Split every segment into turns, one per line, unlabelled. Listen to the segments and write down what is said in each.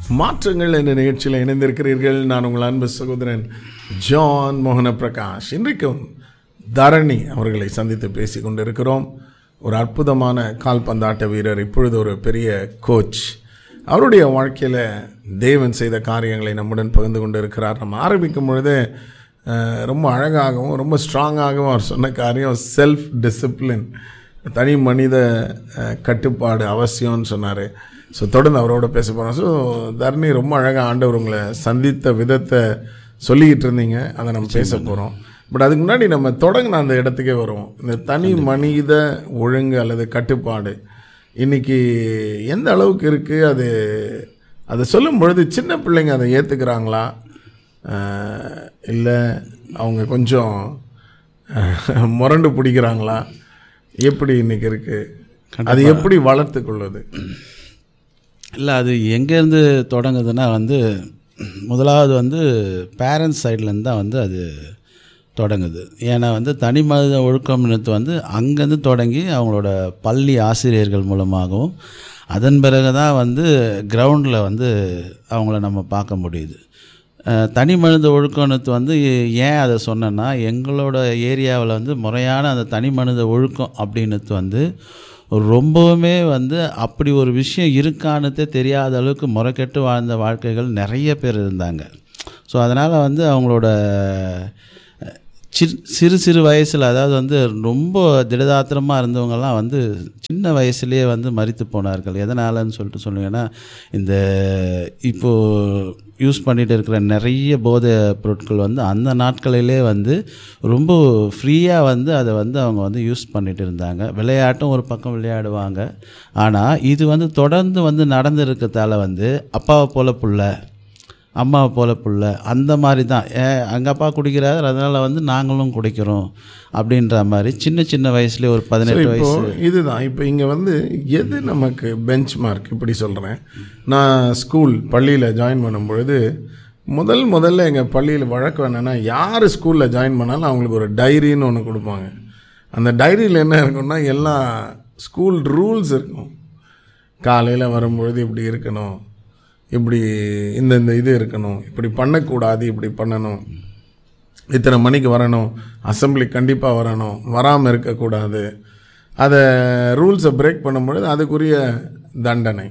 மாற்றங்கள் என்ற நிகழ்ச்சியில் இணைந்திருக்கிறீர்கள் நான் உங்கள் அன்பு சகோதரன் ஜான் மோகன பிரகாஷ் இன்றைக்கும் தரணி அவர்களை சந்தித்து பேசி கொண்டிருக்கிறோம் ஒரு அற்புதமான கால்பந்தாட்ட வீரர் இப்பொழுது ஒரு பெரிய கோச் அவருடைய வாழ்க்கையில் தேவன் செய்த காரியங்களை நம்முடன் பகிர்ந்து கொண்டு இருக்கிறார் நம்ம ஆரம்பிக்கும் பொழுது அஹ், ரொம்ப அழகாகவும் ரொம்ப ஸ்ட்ராங்காகவும் அவர் சொன்ன காரியம் செல்ஃப் டிசிப்ளின் தனி மனித அஹ், கட்டுப்பாடு அவசியம்னு சொன்னார் ஸோ தொடர்ந்து அவரோட பேச போகிறோம் ஸோ தர்ணி ரொம்ப அழகாக ஆண்டவர் உங்களை சந்தித்த விதத்தை சொல்லிக்கிட்டு இருந்தீங்க அதை நம்ம பேச போகிறோம் பட் அதுக்கு முன்னாடி நம்ம தொடங்கின அந்த இடத்துக்கே வருவோம் இந்த தனி மனித ஒழுங்கு அல்லது கட்டுப்பாடு இன்னைக்கு எந்த அளவுக்கு இருக்குது அது அதை சொல்லும் பொழுது சின்ன பிள்ளைங்க அதை ஏற்றுக்கிறாங்களா இல்லை அவங்க கொஞ்சம் அஹ், முரண்டு பிடிக்கிறாங்களா எப்படி இன்னைக்கு இருக்குது அது எப்படி வளர்த்து கொள்வது
இல்லை அது எங்கேருந்து தொடங்குதுன்னா வந்து முதலாவது வந்து பேரண்ட்ஸ் சைட்லேருந்து தான் வந்து அது தொடங்குது ஏன்னா வந்து தனி மனித ஒழுக்கம்னு வந்து அங்கேருந்து தொடங்கி அவங்களோட பள்ளி ஆசிரியர்கள் மூலமாகவும் அதன் பிறகு தான் வந்து கிரவுண்டில் வந்து அவங்கள நம்ம பார்க்க முடியுது அஹ், தனி மனித ஒழுக்கம்னு வந்து ஏன் அதை சொன்னேன்னா எங்களோட ஏரியாவில் வந்து முறையான அந்த தனி மனித ஒழுக்கம் அப்படின்னு வந்து ரொம்பவுமே வந்து அப்படி ஒரு விஷயம் இருக்கான்னுதே தெரியாத அளவுக்கு முறைக்கெட்டு வாழ்ந்த வாழ்க்கைகள் நிறைய பேர் இருந்தாங்க ஸோ அதனால் வந்து அவங்களோட அஹ், சிறு சிறு சிறு வயசில் அதாவது வந்து ரொம்ப திடதாத்திரமாக இருந்தவங்கெல்லாம் வந்து சின்ன வயசுலேயே வந்து மரித்து போனார்கள் எதனாலன்னு சொல்லிட்டு சொல்லுங்கன்னா இந்த இப்போது யூஸ் பண்ணிட்டு இருக்கிற நிறைய போதை பொருட்கள் வந்து அந்த நாட்களிலே வந்து ரொம்ப ஃப்ரீயாக வந்து அதை வந்து அவங்க வந்து யூஸ் பண்ணிட்டு இருந்தாங்க விளையாட்டும் ஒரு பக்கம் விளையாடுவாங்க ஆனால் இது வந்து தொடர்ந்து வந்து நடந்திருக்கத்தால வந்து அப்பாவை போல புள்ள அம்மாவை போல புள்ள அந்த மாதிரி தான் ஏ எங்கள் அப்பா குடிக்கிறாரு அதனால் வந்து நாங்களும் குடிக்கிறோம் அப்படின்ற மாதிரி சின்ன சின்ன வயசுலேயே ஒரு பதினெட்டு
இப்போ
வயசு
இதுதான் இப்போ இங்கே வந்து எது நமக்கு பெஞ்ச் மார்க் இப்படி சொல்கிறேன் நான் ஸ்கூல் பள்ளியில் ஜாயின் பண்ணும் பொழுது முதல் முதல்ல எங்கள் பள்ளியில் வழக்கம் என்னென்னா யார் ஸ்கூலில் ஜாயின் பண்ணாலும் அவங்களுக்கு ஒரு டைரின்னு ஒன்று கொடுப்பாங்க அந்த டைரியில் என்ன இருக்கும்னா எல்லா ஸ்கூல் ரூல்ஸ் இருக்கும் காலையில் வரும்பொழுது இப்படி இருக்கணும் இப்படி இந்த இந்த இது இருக்கணும் இப்படி பண்ணக்கூடாது இப்படி பண்ணணும் இத்தனை மணிக்கு வரணும் அசெம்பிளி கண்டிப்பாக வரணும் வராமல் இருக்கக்கூடாது அதை ரூல்ஸை பிரேக் பண்ணும்பொழுது அதுக்குரிய தண்டனை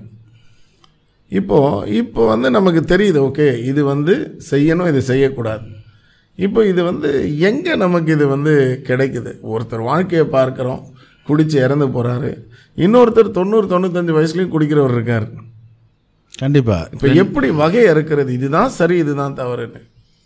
இப்போது இப்போ வந்து நமக்கு தெரியுது ஓகே இது வந்து செய்யணும் இது செய்யக்கூடாது இப்போ இது வந்து எங்கே நமக்கு இது வந்து கிடைக்குது ஒருத்தர் வாழ்க்கையை பார்க்குறோம் குடிச்சு இறந்து போகிறாரு இன்னொருத்தர் தொண்ணூறு தொண்ணூத்தஞ்சு வயசுலேயும் குடிக்கிறவர் இருக்கார்
கண்டிப்பாக
இப்போ எப்படி வகை இருக்கிறது இதுதான் சரி இதுதான் தவறுன்னு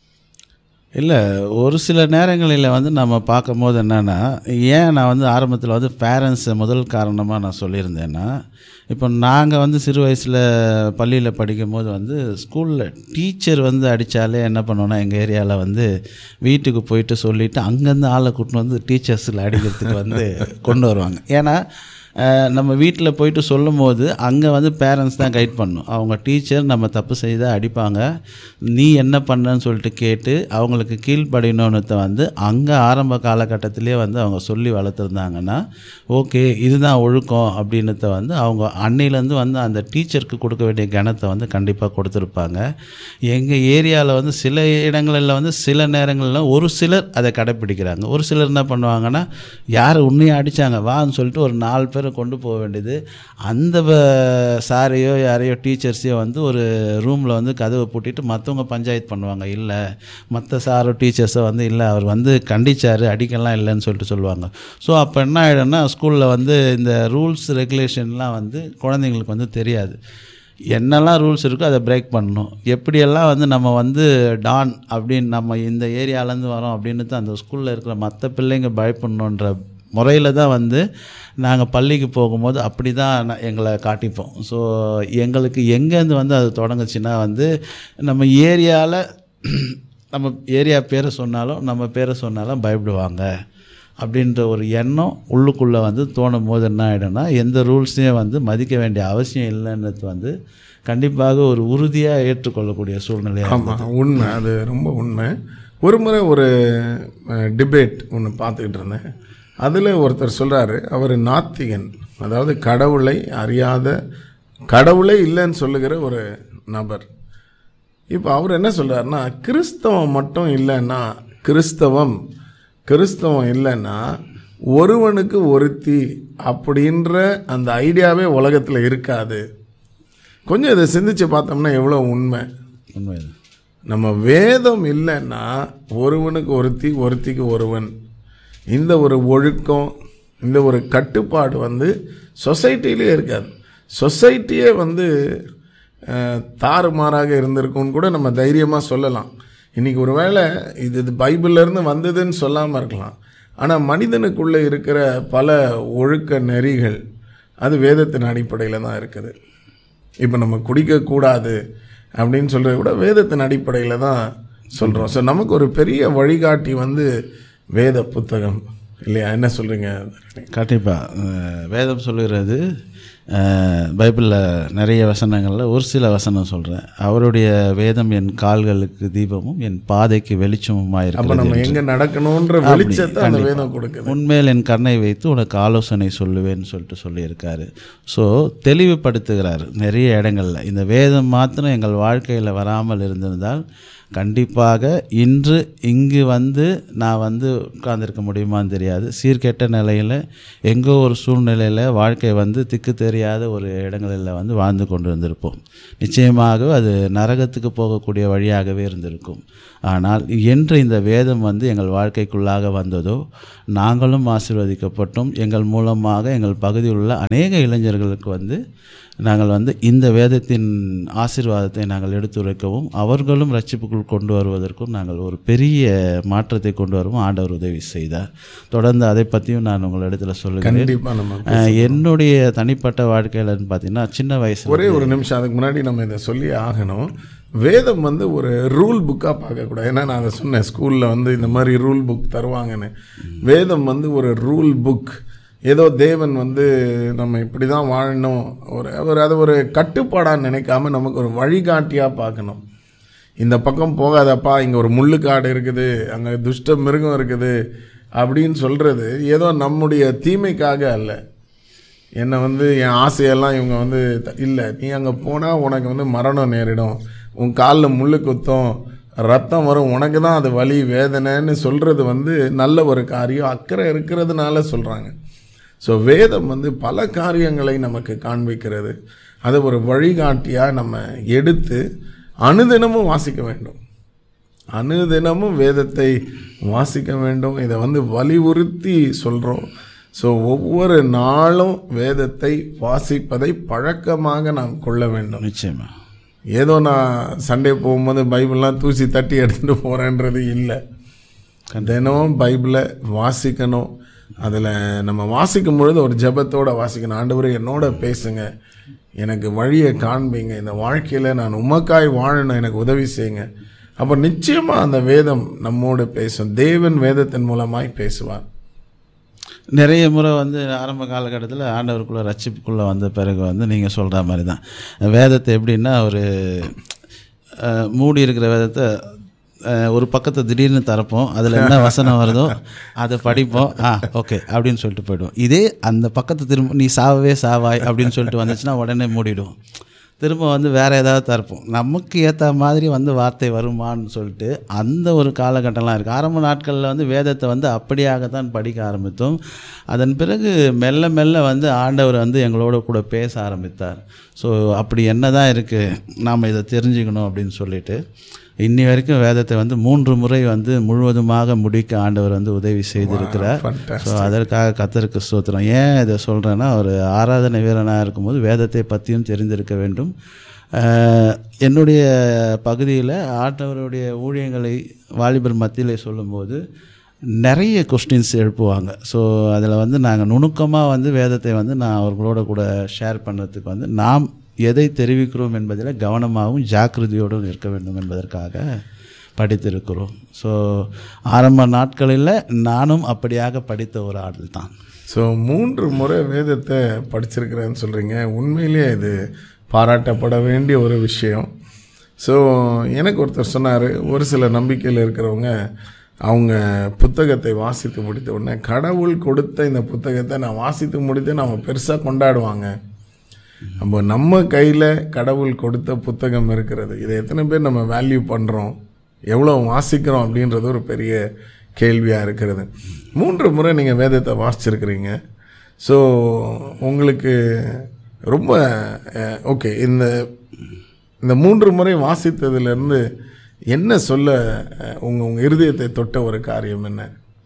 இல்லை ஒரு சில நேரங்களில் வந்து நம்ம பார்க்கும்போது என்னென்னா ஏன் நான் வந்து ஆரம்பத்தில் வந்து பேரண்ட்ஸை முதல் காரணமாக நான் சொல்லியிருந்தேன்னா இப்போ நாங்கள் வந்து சிறு வயசில் பள்ளியில் படிக்கும்போது வந்து ஸ்கூலில் டீச்சர் வந்து அடித்தாலே என்ன பண்ணுவோன்னா எங்கள் ஏரியாவில் வந்து வீட்டுக்கு போயிட்டு சொல்லிவிட்டு அங்கேருந்து ஆளை கூட்டின்னு வந்து டீச்சர்ஸில் அடிக்கிறதுக்கு வந்து கொண்டு வருவாங்க ஏன்னா அஹ், நம்ம வீட்டில் போயிட்டு சொல்லும் போது அங்கே வந்து பேரண்ட்ஸ் தான் கைட் பண்ணும் அவங்க டீச்சர் நம்ம தப்பு செய்தால் அடிப்பாங்க நீ என்ன பண்ணன்னு சொல்லிட்டு கேட்டு அவங்களுக்கு கீழ்ப்படினோன்னு வந்து அங்கே ஆரம்ப காலகட்டத்திலே வந்து அவங்க சொல்லி வளர்த்துருந்தாங்கன்னா ஓகே இதுதான் ஒழுக்கம் அப்படின்னத வந்து அவங்க அன்னையிலேருந்து வந்து அந்த டீச்சருக்கு கொடுக்க வேண்டிய கணத்தை வந்து கண்டிப்பாக கொடுத்துருப்பாங்க எங்கள் ஏரியாவில் வந்து சில இடங்களில் வந்து சில நேரங்களில் ஒரு சிலர் அதை கடைப்பிடிக்கிறாங்க ஒரு சிலர் என்ன பண்ணுவாங்கன்னா யார் உன்னையும் அடித்தாங்க வான்னு சொல்லிட்டு ஒரு நாலு பேரை கொண்டு போக வேண்டியது அந்த வ- சாரையோ யாரையோ டீச்சர்ஸையோ வந்து ஒரு ரூமில் வந்து கதவை பூட்டிட்டு மற்றவங்க பஞ்சாயத்து பண்ணுவாங்க இல்லை மற்ற சாரோ டீச்சர்ஸோ வந்து இல்லை அவர் வந்து கண்டிச்சார் அடிக்கலாம் இல்லைன்னு சொல்லிட்டு சொல்லுவாங்க ஸோ அப்போ என்ன ஆகிடும்னா ஸ்கூலில் வந்து இந்த ரூல்ஸ் ரெகுலேஷன்லாம் வந்து குழந்தைங்களுக்கு வந்து தெரியாது என்னெல்லாம் ரூல்ஸ் இருக்கோ அதை பிரேக் பண்ணணும் எப்படியெல்லாம் வந்து நம்ம வந்து டான் அப்படின்னு நம்ம இந்த ஏரியாலேருந்து வரோம் அப்படின்னு தான் அந்த ஸ்கூலில் இருக்கிற மற்ற பிள்ளைங்க பயப்படணுன்ற முறையில் தான் வந்து நாங்கள் பள்ளிக்கு போகும்போது அப்படி தான் நான் எங்களை காட்டிப்போம் ஸோ எங்களுக்கு எங்கேருந்து வந்து அது தொடங்குச்சுன்னா வந்து நம்ம ஏரியாவில் நம்ம ஏரியா பேரை சொன்னாலும் நம்ம பேரை சொன்னாலும் பயப்படுவாங்க அப்படின்ற ஒரு எண்ணம் உள்ளுக்குள்ளே வந்து தோணும் போது என்ன ஆகிடும்னா எந்த ரூல்ஸையும் வந்து மதிக்க வேண்டிய அவசியம் இல்லைன்றது வந்து கண்டிப்பாக ஒரு உறுதியாக ஏற்றுக்கொள்ளக்கூடிய சூழ்நிலையாக
ஆமாம் உண்மை அது ரொம்ப உண்மை ஒரு முறை ஒரு டிபேட் ஒன்று பார்த்துக்கிட்டு இருந்தேன் அதில் ஒருத்தர் சொல்கிறாரு அவர் நாத்திகன் அதாவது கடவுளை அறியாத கடவுளே இல்லைன்னு சொல்லுகிற ஒரு நபர் இப்போ அவர் என்ன சொல்றாருன்னா கிறிஸ்தவம் மட்டும் இல்லைன்னா கிறிஸ்தவம் கிறிஸ்தவம் இல்லைன்னா ஒருவனுக்கு ஒருத்தி அப்படின்ற அந்த ஐடியாவே உலகத்தில் இருக்காது கொஞ்சம் இதை சிந்திச்சு பார்த்தோம்னா எவ்வளோ உண்மை
உண்மைதான்
நம்ம வேதம் இல்லைன்னா ஒருவனுக்கு ஒருத்தி ஒருத்திக்கு ஒருவன் இந்த ஒரு ஒழுக்கம் இந்த ஒரு கட்டுப்பாடு வந்து சொசைட்டிலே இருக்காது சொசைட்டியே வந்து அஹ், தாறுமாறாக இருந்திருக்கும்னு கூட நம்ம தைரியமாக சொல்லலாம் இன்றைக்கி ஒரு வேளை இது இது பைபிள்லேருந்து வந்ததுன்னு சொல்லாமல் இருக்கலாம் ஆனால் மனிதனுக்குள்ளே இருக்கிற பல ஒழுக்க நெறிகள் அது வேதத்தின் அடிப்படையில் தான் இருக்குது இப்போ நம்ம குடிக்கக்கூடாது அப்படின்னு சொல்கிறது கூட வேதத்தின் அடிப்படையில் தான் சொல்கிறோம் ஸோ நமக்கு ஒரு பெரிய வழிகாட்டி வந்து வேத புத்தகம் இல்லையா என்ன சொல்கிறீங்க
கண்டிப்பாக வேதம் சொல்லுகிறது பைபிளில் நிறைய வசனங்களில் ஒரு சில வசனம் சொல்கிறேன் அவருடைய வேதம் என் கால்களுக்கு தீபமும் என் பாதைக்கு வெளிச்சமுமாக
அப்போ
இருக்கிறது
நம்ம எங்கே நடக்கணுன்ற வெளிச்சத்தை அந்த வேதம் கொடுக்குது
உண்மையில் என் கண்ணை வைத்து உனக்கு ஆலோசனை சொல்லுவேன்னு சொல்லிட்டு சொல்லியிருக்காரு ஸோ தெளிவுபடுத்துகிறார் நிறைய இடங்களில் இந்த வேதம் மாத்திரம் எங்கள் வாழ்க்கையில் வராமல் இருந்திருந்தால் கண்டிப்பாக இன்று இங்கு வந்து நான் வந்து உட்கார்ந்திருக்க முடியுமான்னு தெரியாது சீர்கெட்ட நிலையில் எங்கோ ஒரு சூழ்நிலையில் வாழ்க்கை வந்து திக்கு தெரியாத ஒரு இடங்களில் வந்து வாழ்ந்து கொண்டு இருந்திருப்போம் நிச்சயமாக அது நரகத்துக்கு போகக்கூடிய வழியாகவே இருந்திருக்கும் ஆனால் என்று இந்த வேதம் வந்து எங்கள் வாழ்க்கைக்குள்ளாக வந்ததோ நாங்களும் ஆசீர்வதிக்கப்பட்டோம் எங்கள் மூலமாக எங்கள் பகுதியில் உள்ள அநேக இளைஞர்களுக்கு வந்து நாங்கள் வந்து இந்த வேதத்தின் ஆசீர்வாதத்தை நாங்கள் எடுத்துரைக்கவும் அவர்களும் ரட்சிப்புக்குள் கொண்டு வருவதற்கும் நாங்கள் ஒரு பெரிய மாற்றத்தை கொண்டு வரவும் ஆண்டவர் உதவி செய்தார் தொடர்ந்து அதை பற்றியும் நான் உங்களிடத்துல சொல்லுகிறேன்
கண்டிப்பாக நம்ம
அஹ், என்னுடைய தனிப்பட்ட வாழ்க்கையிலன்னு பார்த்தீங்கன்னா சின்ன வயசுல
ஒரே ஒரு நிமிஷம் அதுக்கு முன்னாடி நம்ம இதை சொல்லி ஆகணும் வேதம் வந்து ஒரு ரூல் புக்காக பார்க்கக்கூடாது ஏன்னா நான் அதை சொன்னேன் ஸ்கூலில் வந்து இந்த மாதிரி ரூல் புக் தருவாங்கன்னு வேதம் வந்து ஒரு ரூல் புக் ஏதோ தேவன் வந்து நம்ம இப்படி தான் வாழணும் ஒரு ஒரு அதை ஒரு கட்டுப்பாடாக நினைக்காம நமக்கு ஒரு வழிகாட்டியாக பார்க்கணும் இந்த பக்கம் போகாதப்பா இங்கே ஒரு முள்ளுக்காடு இருக்குது அங்கே துஷ்ட மிருகம் இருக்குது அப்படின்னு சொல்கிறது ஏதோ நம்முடைய தீமைக்காக அல்ல என்னை வந்து என் ஆசையெல்லாம் இவங்க வந்து இல்லை நீ அங்கே போனால் உனக்கு வந்து மரணம் நேரிடும் உன் காலில் முள்ளு குத்தும் ரத்தம் வரும் உனக்கு தான் அது வலி வேதனைன்னு சொல்கிறது வந்து நல்ல ஒரு காரியம் அக்கறை இருக்கிறதுனால சொல்கிறாங்க ஸோ வேதம் வந்து பல காரியங்களை நமக்கு காண்பிக்கிறது அதை ஒரு வழிகாட்டியாக நம்ம எடுத்து அனுதினமும் வாசிக்க வேண்டும் அனுதினமும் வேதத்தை வாசிக்க வேண்டும் இதை வந்து வலியுறுத்தி சொல்கிறோம் ஸோ ஒவ்வொரு நாளும் வேதத்தை வாசிப்பதை பழக்கமாக நாம் கொள்ள வேண்டும்
நிச்சயமா
ஏதோ நான் சண்டே போகும்போது பைபிள்லாம் தூசி தட்டி எடுத்துகிட்டு போகிறேன்றது இல்லை தினமும் பைபிளை வாசிக்கணும் அதில் நம்ம வாசிக்கும் பொழுது ஒரு ஜெபத்தோட வாசிக்கணும் ஆண்டவரே என்னோட பேசுங்க எனக்கு வழியை காண்பீங்க இந்த வாழ்க்கையில் நான் உமக்காய் வாழணும் எனக்கு உதவி செய்யுங்க அப்போ நிச்சயமாக அந்த வேதம் நம்மோடு பேசும் தேவன் வேதத்தின் மூலமாய் பேசுவார்
நிறைய முறை வந்து ஆரம்ப காலகட்டத்தில் ஆண்டவருக்குள்ளே ரட்சிப்புக்குள்ளே வந்த பிறகு வந்து நீங்கள் சொல்கிற மாதிரி தான் வேதத்தை எப்படின்னா ஒரு அஹ், மூடி இருக்கிற வேதத்தை அஹ், ஒரு பக்கத்தை திடீர்னு திறப்போம் அதில் என்ன வசனம் வருதோ அதை படிப்போம் ஆ ஓகே அப்படின்னு சொல்லிட்டு போயிடுவோம் இதே அந்த பக்கத்தை திரும்ப நீ சாவவே சாவாய் அப்படின்னு சொல்லிட்டு வந்துச்சுன்னா உடனே மூடிடுவோம் திரும்ப வந்து வேறு ஏதாவது தரப்போம் நமக்கு ஏற்ற மாதிரி வந்து வார்த்தை வருமான்னு சொல்லிட்டு அந்த ஒரு காலகட்டம்லாம் இருக்குது ஆரம்ப நாட்களில் வந்து வேதத்தை வந்து அப்படியாகத்தான் படிக்க ஆரம்பித்தோம் அதன் பிறகு மெல்ல மெல்ல வந்து ஆண்டவர் வந்து எங்களோட கூட பேச ஆரம்பித்தார் ஸோ அப்படி என்ன தான் இருக்குது நாம் இதை தெரிஞ்சுக்கணும் அப்படின்னு சொல்லிட்டு இன்னி வரைக்கும் வேதத்தை வந்து மூன்று முறை வந்து முழுவதுமாக முடிக்க ஆண்டவர் வந்து உதவி செய்திருக்கிறார்
fantastic.
ஸோ அதற்காக கத்தருக்கு ஸ்தோத்திரம் ஏன் இதை சொல்கிறேன்னா ஒரு ஆராதனை வீரனாக இருக்கும்போது வேதத்தை பற்றியும் தெரிந்திருக்க வேண்டும் அஹ், என்னுடைய பகுதியில் ஆண்டவருடைய ஊழியங்களை வாலிபர் மத்தியிலே சொல்லும்போது நிறைய கொஸ்டின்ஸ் எழுப்புவாங்க ஸோ அதில் வந்து நாங்கள் நுணுக்கமாக வந்து வேதத்தை வந்து நான் அவர்களோட கூட ஷேர் பண்ணுறதுக்கு வந்து நாம் எதை தெரிவிக்கிறோம் என்பதில் கவனமாகவும் ஜாக்கிரதையோடும் இருக்க வேண்டும் என்பதற்காக படித்திருக்கிறோம் ஸோ ஆரம்ப நாட்களில் நானும் அப்படியாக படித்த ஒரு ஆடல் தான்
ஸோ மூன்று முறை வேதத்தை படிச்சிருக்கிறேன்னு சொல்கிறீங்க உண்மையிலேயே இது பாராட்டப்பட வேண்டிய ஒரு விஷயம் ஸோ எனக்கு ஒருத்தர் சொன்னார் ஒரு சில நம்பிக்கையில் இருக்கிறவங்க அவங்க புத்தகத்தை வாசித்து முடித்த உடனே கடவுள் கொடுத்த இந்த புத்தகத்தை நான் வாசித்து முடித்தேன்னு அவங்க பெருசாக கொண்டாடுவாங்க அப்போ நம்ம கையில் கடவுள் கொடுத்த புத்தகம் இருக்கிறது இதை எத்தனை பேர் நம்ம வேல்யூ பண்ணுறோம் எவ்வளோ வாசிக்கிறோம் அப்படின்றது ஒரு பெரிய கேள்வியாக இருக்கிறது மூன்று முறை நீங்கள் வேதத்தை வாசிச்சிருக்கிறீங்க ஸோ உங்களுக்கு ரொம்ப ஓகே இந்த இந்த மூன்று முறை வாசித்ததுலேருந்து என்ன சொல்ல அஹ், உங்க உங்கள் இருதயத்தை தொட்ட ஒரு காரியம் என்ன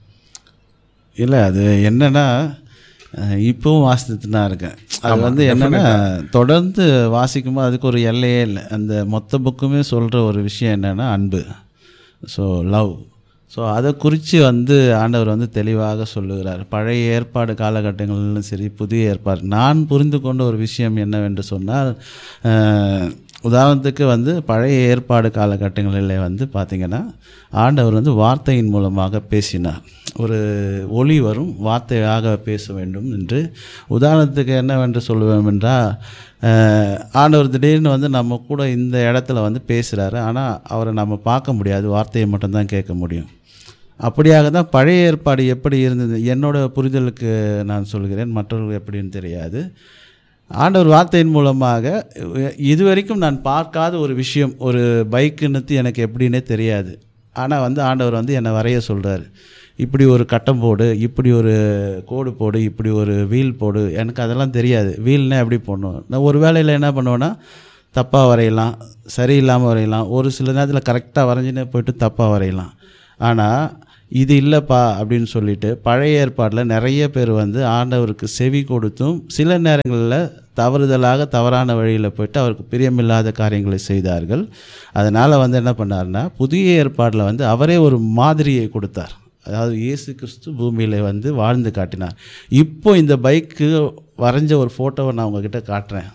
இல்லை அது என்னன்னா அஹ், இப்பவும் வாசித்துட்டு தான் இருக்கேன் அது வந்து என்னன்னா தொடர்ந்து வாசிக்கும்போது அதுக்கு ஒரு எல்லையே இல்லை அந்த மொத்த புக்குமே சொல்கிற ஒரு விஷயம் என்னன்னா அன்பு ஸோ லவ் ஸோ அதை குறித்து வந்து ஆண்டவர் வந்து தெளிவாக சொல்லுகிறார் பழைய ஏற்பாடு காலகட்டங்களிலும் சரி புதிய ஏற்பாடு நான் புரிந்து கொண்ட ஒரு விஷயம் என்னவென்று சொன்னால் அஹ், உதாரணத்துக்கு வந்து பழைய ஏற்பாடு காலகட்டங்களில் வந்து பார்த்திங்கன்னா ஆண்டவர் வந்து வார்த்தையின் மூலமாக பேசினார் ஒரு ஒளி வரும் வார்த்தையாக பேச வேண்டும் என்று உதாரணத்துக்கு என்னவென்று சொல்லுவோம் என்றால் அஹ், ஆண்டவர் திடீர்னு வந்து நம்ம கூட இந்த இடத்துல வந்து பேசுகிறாரு ஆனால் அவரை நம்ம பார்க்க முடியாது வார்த்தையை மட்டும்தான் கேட்க முடியும் அப்படியாக தான் பழைய ஏற்பாடு எப்படி இருந்தது என்னோட புரிதலுக்கு நான் சொல்கிறேன் மற்றவர்கள் எப்படின்னு தெரியாது ஆண்டவர் வார்த்தையின் மூலமாக இதுவரைக்கும் நான் பார்க்காத ஒரு விஷயம் ஒரு பைக்குன்னு எனக்கு எப்படின்னே தெரியாது ஆனால் வந்து ஆண்டவர் வந்து என்னை வரைய சொல்கிறார் இப்படி ஒரு கட்டம் போடு இப்படி ஒரு கோடு போடு இப்படி ஒரு வீல் போடு எனக்கு அதெல்லாம் தெரியாது வீல்னா எப்படி போடணும் நான் ஒரு வேலையில் என்ன பண்ணுவேன்னா தப்பாக வரையலாம் சரியில்லாமல் வரையலாம் ஒரு சில நேரத்தில் கரெக்டாக வரைஞ்சினே போயிட்டு தப்பாக வரையலாம் ஆனால் இது இல்லைப்பா அப்படின்னு சொல்லிட்டு பழைய ஏற்பாட்டில் நிறைய பேர் வந்து ஆண்டவருக்கு செவி கொடுத்தும் சில நேரங்களில் தவறுதலாக தவறான வழியில் போயிட்டு அவருக்கு பிரியமில்லாத காரியங்களை செய்தார்கள் அதனால் வந்து என்ன பண்ணாருன்னா புதிய ஏற்பாட்டில் வந்து அவரே ஒரு மாதிரியை கொடுத்தார் அதாவது இயேசு கிறிஸ்து பூமியில் வந்து வாழ்ந்து காட்டினார் இப்போ இந்த பைக்கு வரைஞ்ச ஒரு ஃபோட்டோவை நான் உங்ககிட்ட காட்டுறேன்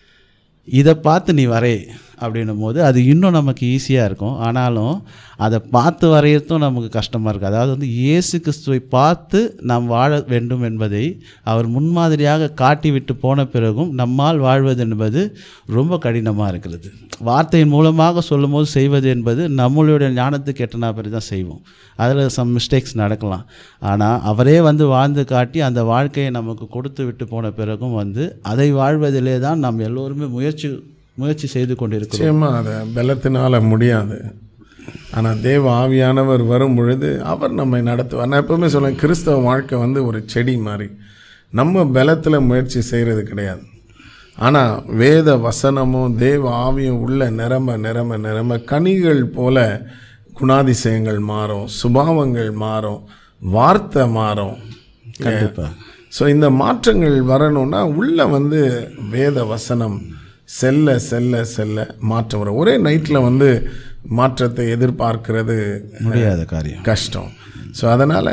இதை பார்த்து நீ வரை அப்படின்னும் போது அது இன்னும் நமக்கு ஈஸியாக இருக்கும் ஆனாலும் அதை பார்த்து வரையறதும் நமக்கு கஷ்டமாக இருக்குது அதாவது வந்து இயேசு கிறிஸ்துவை பார்த்து நாம் வாழ வேண்டும் என்பதை அவர் முன்மாதிரியாக காட்டிவிட்டு போன பிறகும் நம்மால் வாழ்வது என்பது ரொம்ப கடினமாக இருக்கிறது வார்த்தையின் மூலமாக சொல்லும்போது செய்வது என்பது நம்மளுடைய ஞானத்துக்கு எட்டனா பிறகு தான் செய்வோம் அதில் சம் மிஸ்டேக்ஸ் நடக்கலாம் ஆனால் அவரே வந்து வாழ்ந்து காட்டி அந்த வாழ்க்கையை நமக்கு கொடுத்து விட்டு போன பிறகும் வந்து அதை வாழ்வதிலே தான் நாம் எல்லோருமே முயற்சி முயற்சி செய்து கொண்டிருக்கிறோம்
நிச்சயமா அதை பலத்தினால முடியாது ஆனால் தேவ ஆவியானவர் வரும் பொழுது அவர் நம்மை நடத்துவார் நான் எப்பவுமே சொல்லுவேன் கிறிஸ்தவ வாழ்க்கை வந்து ஒரு செடி மாதிரி நம்ம பலத்தில் முயற்சி செய்கிறது கிடையாது ஆனால் வேத வசனமும் தேவ ஆவியும் உள்ள நிரம்ப நிரம்ப நிரம்ப கனிகள் போல குணாதிசயங்கள் மாறும் சுபாவங்கள் மாறும் வார்த்தை மாறும்
கண்டிப்பா
ஸோ இந்த மாற்றங்கள் வரணும்னா உள்ள வந்து வேத வசனம் செல்ல செல்ல செல்ல மாற்றம் வரும் ஒரே நைட்டில் வந்து மாற்றத்தை எதிர்பார்க்கிறது
முடியாத காரியம்
கஷ்டம் ஸோ அதனால்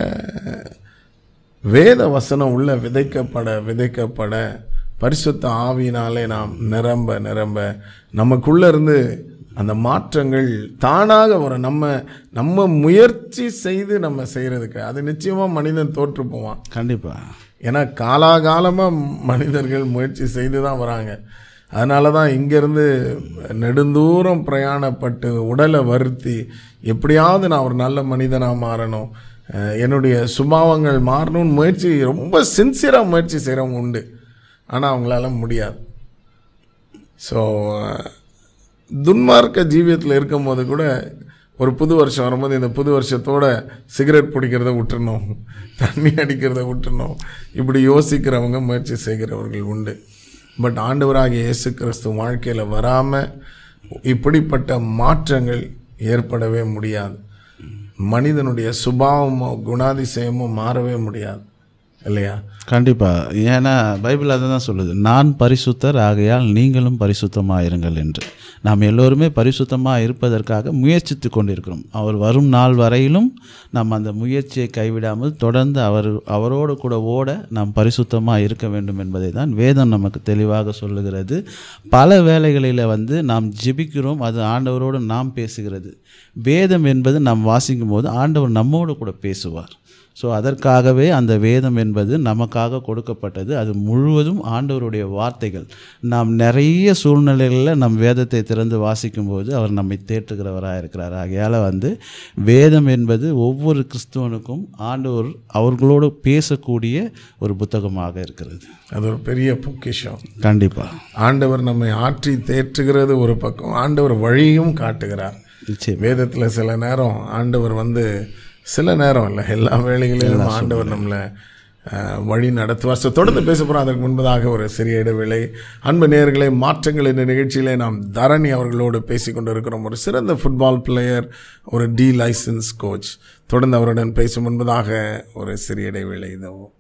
வேத வசனம் உள்ள விதைக்கப்பட விதைக்கப்பட பரிசுத்த ஆவியினாலே நாம் நிரம்ப நிரம்ப நமக்குள்ள இருந்து அந்த மாற்றங்கள் தானாக வரும் நம்ம நம்ம முயற்சி செய்து நம்ம செய்கிறதுக்கு அது நிச்சயமாக மனிதன் தோற்று போவான்
கண்டிப்பா
ஏன்னா காலாகாலமாக மனிதர்கள் முயற்சி செய்து தான் வராங்க அதனால தான் இங்கேருந்து நெடுந்தூரம் பிரயாணப்பட்டு உடலை வருத்தி எப்படியாவது நான் ஒரு நல்ல மனிதனாக மாறணும் அஹ் என்னுடைய சுபாவங்கள் மாறணும்னு முயற்சி ரொம்ப சின்சியராக முயற்சி செய்கிறவங்க உண்டு ஆனால் அவங்களால முடியாது ஸோ துன்மார்க்க ஜீவியத்தில் இருக்கும்போது கூட ஒரு புது வருஷம் வரும்போது இந்த புது வருஷத்தோட சிகரெட் பிடிக்கிறத விட்டுறணும் தண்ணி அடிக்கிறத விட்டுறணும் இப்படி யோசிக்கிறவங்க முயற்சி செய்கிறவர்கள் உண்டு பட் ஆண்டவராகிய இயேசு கிறிஸ்து வாழ்க்கையில் வராமல் இப்படிப்பட்ட மாற்றங்கள் ஏற்படவே முடியாது மனிதனுடைய சுபாவமோ குணாதிசயமோ மாறவே முடியாது இல்லையா
கண்டிப்பா ஏன்னா பைபிள் அதை தான் சொல்லுது நான் பரிசுத்தர் ஆகையால் நீங்களும் பரிசுத்தமாக இருங்கள் என்று நாம் எல்லோருமே பரிசுத்தமாக இருப்பதற்காக முயற்சித்து கொண்டிருக்கிறோம் அவர் வரும் நாள் வரையிலும் நாம் அந்த முயற்சியை கைவிடாமல் தொடர்ந்து அவர் அவரோடு கூட ஓட நாம் பரிசுத்தமாக இருக்க வேண்டும் என்பதை தான் வேதம் நமக்கு தெளிவாக சொல்லுகிறது பல வேளைகளில் வந்து நாம் ஜெபிக்கிறோம் அது ஆண்டவரோடு நாம் பேசுகிறது வேதம் என்பது நாம் வாசிக்கும் போது ஆண்டவர் நம்மோடு கூட பேசுவார் ஸோ அதற்காகவே அந்த வேதம் என்பது நமக்காக கொடுக்கப்பட்டது அது முழுவதும் ஆண்டவருடைய வார்த்தைகள் நாம் நிறைய சூழ்நிலைகளில் நம் வேதத்தை திறந்து வாசிக்கும்போது அவர் நம்மை தேற்றுகிறவராக இருக்கிறார் ஆகையால் வந்து வேதம் என்பது ஒவ்வொரு கிறிஸ்துவனுக்கும் ஆண்டவர் அவர்களோடு பேசக்கூடிய ஒரு புத்தகமாக இருக்கிறது
அது ஒரு பெரிய பொக்கிஷம்
கண்டிப்பாக
ஆண்டவர் நம்மை ஆற்றி தேற்றுகிறது ஒரு பக்கம் ஆண்டவர் வழியும் காட்டுகிறார்
நிச்சயம்
வேதத்தில் சில நேரம் ஆண்டவர் வந்து சில நேரம் இல்லை எல்லா வேளைகளிலும் ஆண்டவர் நம்மளை அஹ், வழி நடத்துவார் ஸோ தொடர்ந்து பேச போகிறோம் அதற்கு முன்பதாக ஒரு சிறிய இடைவேளை அன்பு நேயர்களை மாற்றங்கள் என்ற நிகழ்ச்சியிலே நாம் தரணி அவர்களோடு பேசி கொண்டிருக்கிறோம் ஒரு சிறந்த ஃபுட்பால் பிளேயர் ஒரு டி லைசன்ஸ் கோச் தொடர்ந்து அவருடன் பேசும் முன்பதாக ஒரு சிறிய இடைவேளை இதோ